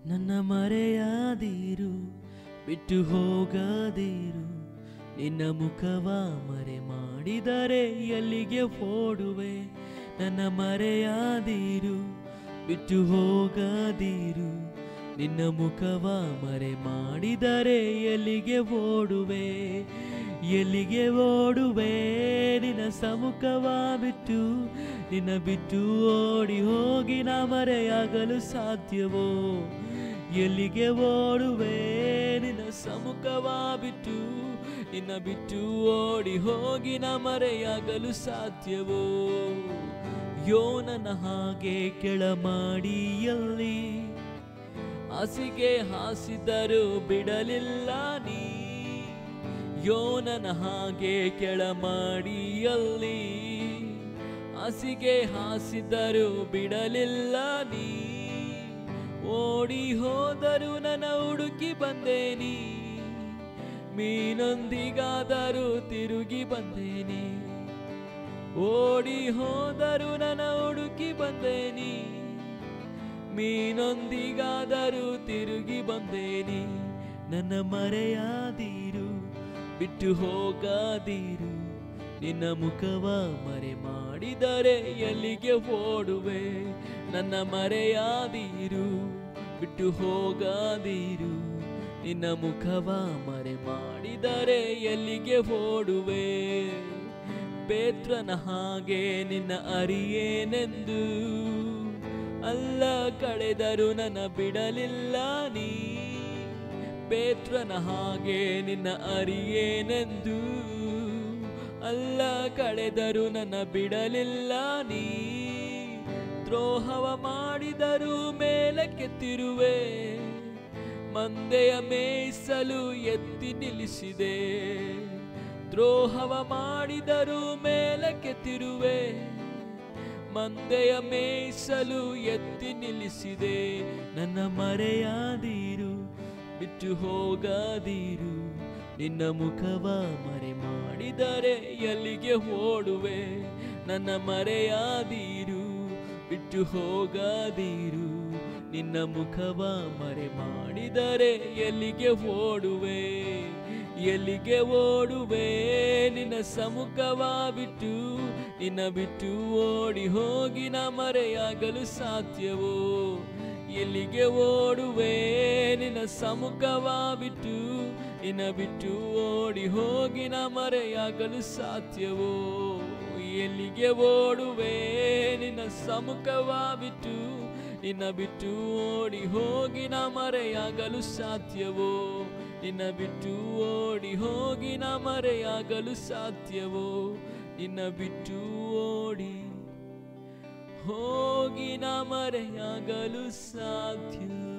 ನನ್ನ ಮರೆಯಾದಿರು ಬಿಟ್ಟು ಹೋಗದಿರು ನಿನ್ನ ಮುಖವ ಮರೆ ಮಾಡಿದರೆ ಎಲ್ಲಿಗೆ ಓಡುವೆ ನನ್ನ ಮರೆಯಾದಿರು ಬಿಟ್ಟು ಹೋಗದಿರು ನಿನ್ನ ಮುಖವ ಮರೆ ಮಾಡಿದರೆ ಎಲ್ಲಿಗೆ ಓಡುವೆ ಎಲ್ಲಿಗೆ ಓಡುವೆ ನಿನ್ನ ಸಮ್ಮುಖವ ಬಿಟ್ಟು ನಿನ್ನ ಬಿಟ್ಟು ಓಡಿ ಹೋಗಿ ನಾ ಮರೆಯಾಗಲು ಸಾಧ್ಯವೋ ಎಲ್ಲಿಗೆ ಓಡುವೆ ನಿನ್ನ ಸಮ್ಮುಖವ ಬಿಟ್ಟು ನಿನ್ನ ಬಿಟ್ಟು ಓಡಿ ಹೋಗಿ ನಾ ಮರೆಯಾಗಲು ಸಾಧ್ಯವೋ ಯೋನನ ಹಾಗೆ ಕೆಳ ಮಾಡಿಯಲ್ಲಿ ಹಾಸಿಗೆ ಹಾಸಿದರೂ ಬಿಡಲಿಲ್ಲ ನೀ ಯೋನನ ಹಾಗೆ ಕೆಳ ಮಾಡಿಯಲ್ಲಿ ಹಾಸಿಗೆ ಹಾಸಿದರೂ ಬಿಡಲಿಲ್ಲ ನೀ ಓಡಿ ಹೋದರೂ ನನ್ನ ಹುಡುಕಿ ಬಂದೇನಿ ಮೀನೊಂದಿಗಾದರೂ ತಿರುಗಿ ಬಂದೇನಿ ಓಡಿ ಹೋದರೂ ನನ್ನ ಹುಡುಕಿ ಬಂದೇನಿ ಮೀನೊಂದಿಗಾದರೂ ತಿರುಗಿ ಬಂದೇನಿ ನನ್ನ ಮರೆಯಾದಿರು ಬಿಟ್ಟು ಹೋಗಾದಿರು ನಿನ್ನ ಮುಖವ ಮರೆ ಮಾಡಿದರೆ ಎಲ್ಲಿಗೆ ಓಡುವೆ ನನ್ನ ಮರೆಯಾದಿರು ಬಿಟ್ಟು ಹೋಗಾದಿರು ನಿನ್ನ ಮುಖವ ಮರೆ ಮಾಡಿದರೆ ಎಲ್ಲಿಗೆ ಓಡುವೆ ಪೇತ್ರನ ಹಾಗೆ ನಿನ್ನ ಅರಿಯೇನೆಂದು ಅಲ್ಲ ಕಳೆದರು ನನ್ನ ಬಿಡಲಿಲ್ಲ ನೀ ಪೇತ್ರನ ಹಾಗೆ ನಿನ್ನ ಅರಿಯೇನೆಂದು ಅಲ್ಲ ಕಳೆದರು ನನ್ನ ಬಿಡಲಿಲ್ಲ ನೀ ದ್ರೋಹವ ಮಾಡಿದರೂ ಮೇಲಕ್ಕೆತ್ತಿರುವೆ ಮಂದೆಯ ಮೇಯಿಸಲು ಎತ್ತಿ ನಿಲ್ಲಿಸಿದೆ ದ್ರೋಹವ ಮಾಡಿದರೂ ಮೇಲಕ್ಕೆತ್ತಿರುವೆ ಮಂದೆಯ ಮೇಯಿಸಲು ಎತ್ತಿ ನಿಲ್ಲಿಸಿದೆ ನನ್ನ ಮರೆಯಾದಿರು ಬಿಟ್ಟು ಹೋಗಾದಿರು ನಿನ್ನ ಮುಖವ ಮರೆ ಮಾಡಿದರೆ ಎಲ್ಲಿಗೆ ಓಡುವೆ ನನ್ನ ಮರೆಯಾದಿರು ಬಿಟ್ಟು ಹೋಗಾದಿರು ನಿನ್ನ ಮುಖವ ಮರೆ ಮಾಡಿದರೆ ಎಲ್ಲಿಗೆ ಓಡುವೆ ಎಲ್ಲಿಗೆ ಓಡುವೆ ನಿನ್ನ ಸಮ್ಮುಖವ ಬಿಟ್ಟು ನಿನ್ನ ಬಿಟ್ಟು ಓಡಿ ಹೋಗಿ ನಾ ಮರೆಯಾಗಲು ಸಾಧ್ಯವೋ ಎಲ್ಲಿಗೆ ಓಡುವೆ ನಿನ್ನ ಸಮ್ಮುಖವ ಬಿಟ್ಟು ನಿನ್ನ ಬಿಟ್ಟು ಓಡಿ ಹೋಗಿ ನಾ ಮರೆಯಾಗಲು ಸಾಧ್ಯವೋ ಎಲ್ಲಿಗೆ ಓಡುವೆ ನಿನ್ನ ಸಮ್ಮುಖವ ಬಿಟ್ಟು ನಿನ್ನ ಬಿಟ್ಟು ಓಡಿ ಹೋಗಿ ನಾ ಮರೆಯಾಗಲು ಸಾಧ್ಯವೋ ನಿನ್ನ ಬಿಟ್ಟು ಓಡಿ ಹೋಗಿ ನಾ ಮರೆಯಾಗಲು ಸಾಧ್ಯವೋ ನಿನ್ನ ಬಿಟ್ಟು ಓಡಿ ಹೋಗಿ ನಾ ಮರೆಯಾಗಲು ಸಾಧ್ಯ